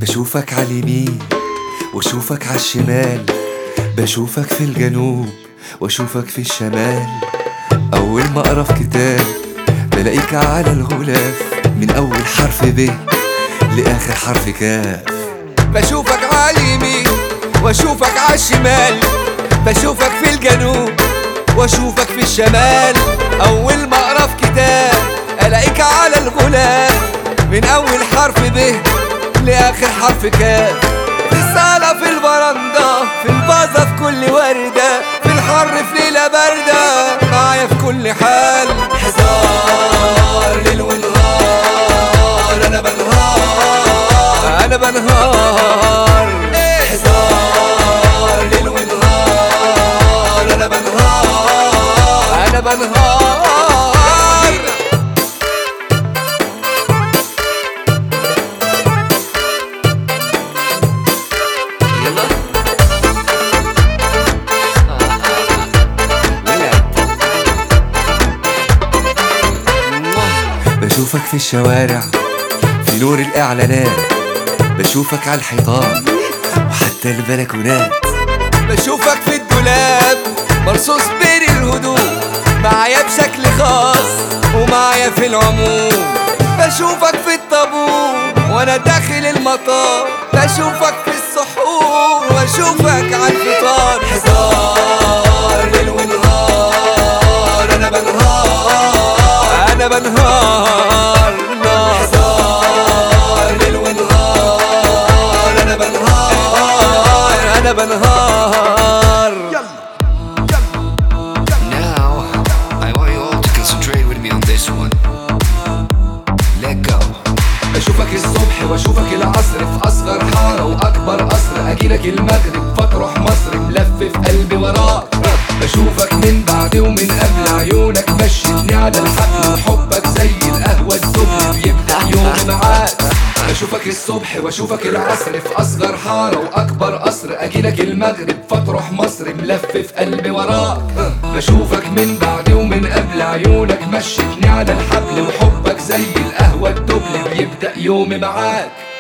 بشوفك على اليمين واشوفك على الشمال بشوفك في الجنوب واشوفك في الشمال اول ما اقرا في كتاب بلاقيك على الغلاف من اول حرف ب لاخر حرف كاف بشوفك على اليمين واشوفك على الشمال بشوفك في الجنوب واشوفك في الشمال اول ما اقرا في كتاب الاقيك على الغلاف من اول حرف ب لاخر حرف كاف في الصالة في البرندة في البازة في كل وردة في الحر في ليلة باردة معايا في كل حال حزار ليل ونهار انا بنهار انا بنهار حزار ليل ونهار انا بنهار انا بنهار يلا بشوفك في الشوارع في نور الإعلانات بشوفك على الحيطان وحتى البلكونات بشوفك في الدولاب مرصوص بين الهدوم معايا بشكل خاص ومعايا في العموم بشوفك في الطابور وانا داخل المطار بشوفك في السحور واشوفك على الفطار حزار ليل ونهار انا بنهار انا بنهار حزار ليل ونهار انا بنهار انا بنهار Now, I want you all to concentrate with me on this one. Let go. اشوفك الصبح واشوفك العصر في اصغر حاره واكبر قصر اجيلك المغرب فتروح مصر ملفف قلبي وراك بشوفك من بعد ومن قبل عيونك مشيتني على الحبل وحبك زي القهوه الدبل بيبدا يومي معاك بشوفك الصبح واشوفك العصر في اصغر حاره واكبر قصر اجيلك المغرب فتروح مصر ملفف قلبي وراك بشوفك من بعد ومن قبل عيونك مشيتني على الحبل وحبك زي القهوه الدبل بيبدا يومي معاك